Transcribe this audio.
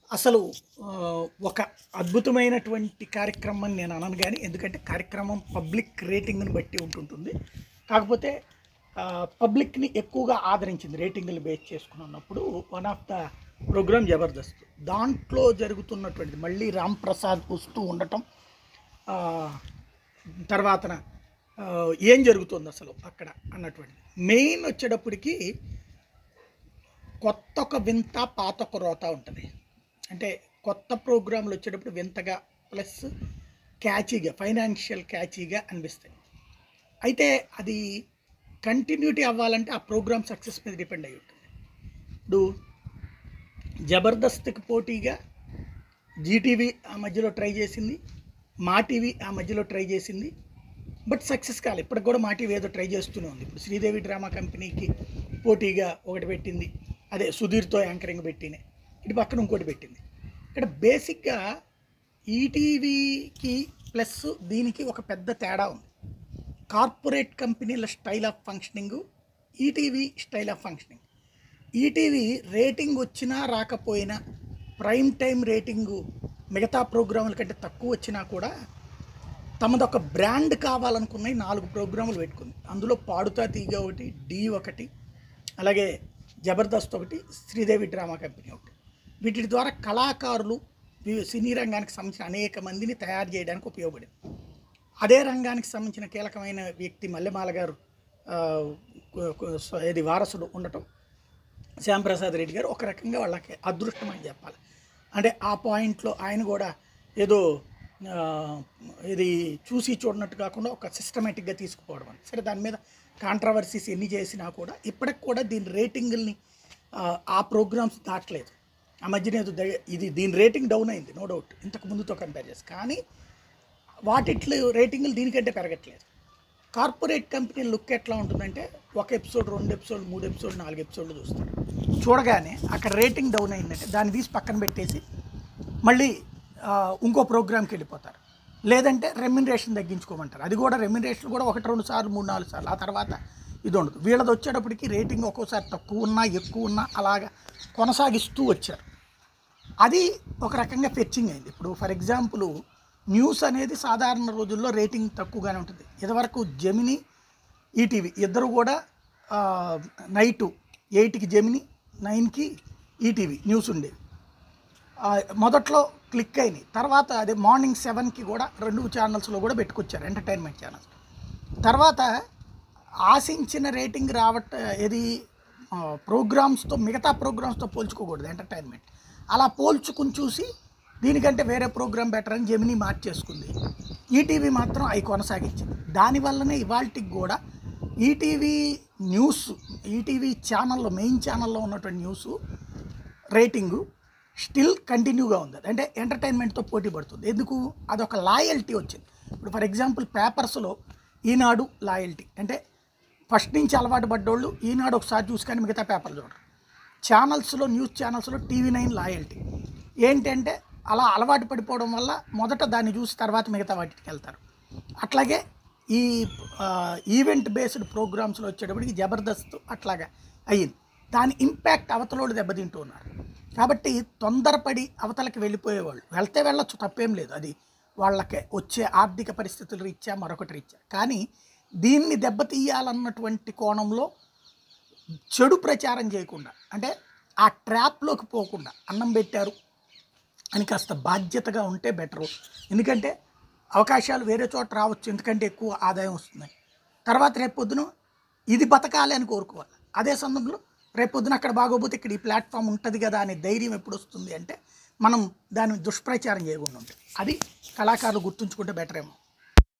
అసలు ఆ, ఒక అద్భుతమైనటువంటి కార్యక్రమం అని నేను అనను కానీ ఎందుకంటే కార్యక్రమం పబ్లిక్ రేటింగ్ని బట్టి ఉంటుంటుంది కాకపోతే ఆ, పబ్లిక్ని ఎక్కువగా ఆదరించింది రేటింగ్లు బేస్ చేసుకుని ఉన్నప్పుడు one of the program Jabardasth దాంట్లో జరుగుతున్నటువంటిది మళ్ళీ రామ్ ప్రసాద్ వస్తూ ఉండటం ఆ, తర్వాతన ఆ, ఏం జరుగుతుంది అసలు అక్కడ అన్నటువంటిది మెయిన్ వచ్చేటప్పటికి కొత్త ఒక వింత పాత ఒక రోత ఉంటుంది అంటే కొత్త ప్రోగ్రాంలు వచ్చేటప్పుడు వింతగా ప్లస్ క్యాచీగా ఫైనాన్షియల్ క్యాచీగా అనిపిస్తాయి అయితే అది కంటిన్యూటీ అవ్వాలంటే ఆ ప్రోగ్రామ్ సక్సెస్ మీద డిపెండ్ అయి ఉంటుంది ఇప్పుడు జబర్దస్త్కి పోటీగా జీటీవీ ఆ మధ్యలో ట్రై చేసింది మా టీవీ ఆ మధ్యలో ట్రై చేసింది బట్ సక్సెస్ కాలేదు ఇప్పటికి కూడా మా టీవీ ఏదో ట్రై చేస్తూనే ఉంది ఇప్పుడు శ్రీదేవి డ్రామా కంపెనీకి పోటీగా ఒకటి పెట్టింది అదే సుధీర్తో యాంకరింగ్ పెట్టింది ఇటు పక్కన ఇంకోటి పెట్టింది ఇక్కడ బేసిక్గా ఈటీవీకి ప్లస్ దీనికి ఒక పెద్ద తేడా ఉంది కార్పొరేట్ కంపెనీల style of functioning ETV style of functioning ETV rating వచ్చినా రాకపోయినా ప్రైమ్ టైం రేటింగు మిగతా ప్రోగ్రాముల కంటే తక్కువ వచ్చినా కూడా తమదొక బ్రాండ్ కావాలనుకున్నవి నాలుగు ప్రోగ్రాములు పెట్టుకుంది అందులో పాడుతా తీగ ఒకటి డి ఒకటి అలాగే జబర్దస్త్ ఒకటి శ్రీదేవి డ్రామా కంపెనీ ఒకటి వీటి ద్వారా కళాకారులు వి- సినీ రంగానికి సంబంధించిన అనేక మందిని తయారు చేయడానికి ఉపయోగపడింది అదే రంగానికి సంబంధించిన కీలకమైన వ్యక్తి మల్లెమాల గారు ఆ, కు- కు- స్వ- ఇది వారసుడు ఉండటం శ్యాంప్రసాద్ రెడ్డి గారు ఒక రకంగా వాళ్ళకి అదృష్టం అని చెప్పాలి అంటే ఆ పాయింట్లో ఆయన కూడా ఏదో ఆ, ఇది చూసి చూడనట్టు కాకుండా ఒక సిస్టమేటిక్గా తీసుకుపోవడం అని సరే దాని మీద కాంట్రవర్సీస్ ఎన్ని చేసినా కూడా ఇప్పటికి కూడా దీని రేటింగుల్ని ఆ, ఆ ప్రోగ్రామ్స్ దాటలేదు ఆ మధ్యన ఏదో దయ- ఇది దీని రేటింగ్ డౌన్ అయింది నో డౌట్ ఇంతకు ముందుతో కంపేర్ చేసి కానీ వాటిట్లో రేటింగులు దీనికంటే పెరగట్లేదు కార్పొరేట్ కంపెనీ లుక్ ఎట్లా ఉంటుందంటే ఒక ఎపిసోడ్ రెండు ఎపిసోడ్ మూడు ఎపిసోడ్ నాలుగు ఎపిసోడ్లు చూస్తారు చూడగానే అక్కడ రేటింగ్ డౌన్ అయిందంటే దాన్ని తీసి పక్కన పెట్టేసి మళ్ళీ ఆ, ఇంకో ప్రోగ్రామ్కి వెళ్ళిపోతారు లేదంటే రెమ్యునరేషన్ తగ్గించుకోమంటారు అది కూడా రెమ్యునరేషన్ కూడా ఒకటి రెండు సార్లు మూడు నాలుగు సార్లు ఆ తర్వాత ఇది ఉండదు వీళ్ళది వచ్చేటప్పటికి రేటింగ్ ఒక్కోసారి తక్కువ ఉన్నా ఎక్కువ ఉన్నా అలాగా కొనసాగిస్తూ వచ్చారు అది ఒక రకంగా ఫెచ్చింగ్ అయింది ఇప్పుడు ఫర్ ఎగ్జాంపుల్ న్యూస్ అనేది సాధారణ రోజుల్లో రేటింగ్ తక్కువగానే ఉంటుంది ఇదివరకు జమిని ఈటీవీ ఇద్దరు కూడా నైటు ఎయిట్కి జమిని నైన్కి ఈటీవీ న్యూస్ ఉండేది ఆ, మొదట్లో క్లిక్ అయినాయి తర్వాత అదే మార్నింగ్ సెవెన్కి కూడా రెండు ఛానల్స్లో కూడా పెట్టుకొచ్చారు ఎంటర్టైన్మెంట్ ఛానల్స్ తర్వాత ఆశించిన రేటింగ్ రావట ఇది ప్రోగ్రామ్స్తో మిగతా ప్రోగ్రామ్స్తో పోల్చుకోకూడదు ఎంటర్టైన్మెంట్ అలా పోల్చుకుని చూసి దీనికంటే వేరే ప్రోగ్రామ్ బెటర్ అని జమిని మార్చేసుకుంది ఈటీవీ మాత్రం అవి కొనసాగించింది దానివల్లనే ఇవాళకి కూడా ఈటీవీ న్యూస్ ఈటీవీ ఛానల్లో మెయిన్ ఛానల్లో ఉన్నటువంటి న్యూస్ రేటింగు స్టిల్ కంటిన్యూగా ఉంది అంటే ఎంటర్టైన్మెంట్తో పోటీ పడుతుంది ఎందుకు అదొక లాయల్టీ వచ్చింది ఇప్పుడు ఫర్ ఎగ్జాంపుల్ పేపర్స్లో ఈనాడు లాయల్టీ అంటే ఫస్ట్ నుంచి అలవాటు పడ్డోళ్ళు ఈనాడు ఒకసారి చూసి కానీ మిగతా పేపర్లు చూడరు ఛానల్స్లో న్యూస్ ఛానల్స్లో టీవీ నైన్ లాయల్టీ ఏంటంటే అలా అలవాటు పడిపోవడం వల్ల మొదట దాన్ని చూసి తర్వాత మిగతా వాటికి వెళ్తారు అట్లాగే ఈ ఆ, ఈవెంట్ బేస్డ్ ప్రోగ్రామ్స్లో వచ్చేటప్పటికి జబర్దస్త్ అట్లాగా అయ్యింది దాని ఇంపాక్ట్ అవతలోడు దెబ్బతింటూ ఉన్నారు కాబట్టి తొందరపడి అవతలకి వెళ్ళిపోయేవాళ్ళు వెళ్తే వెళ్ళొచ్చు తప్పేం లేదు అది వాళ్ళకి వచ్చే ఆర్థిక పరిస్థితులు రీత్యా మరొకటి రీత్యా కానీ దీన్ని దెబ్బతీయాలన్నటువంటి కోణంలో చెడు ప్రచారం చేయకుండా అంటే ఆ ట్రాప్లోకి పోకుండా అన్నం పెట్టారు అని కాస్త బాధ్యతగా ఉంటే బెటరు ఎందుకంటే అవకాశాలు వేరే చోట రావచ్చు ఎందుకంటే ఎక్కువ ఆదాయం వస్తుంది తర్వాత రేపొద్దున ఇది బతకాలి అని కోరుకోవాలి అదే సందర్భంలో రేపొద్దున అక్కడ బాగోపోతే ఇక్కడ ఈ ప్లాట్ఫామ్ ఉంటుంది కదా అనే ధైర్యం ఎప్పుడు వస్తుంది అంటే మనం దాన్ని దుష్ప్రచారం చేయకుండా ఉంటుంది అది కళాకారులు గుర్తుంచుకుంటే బెటర్ ఏమో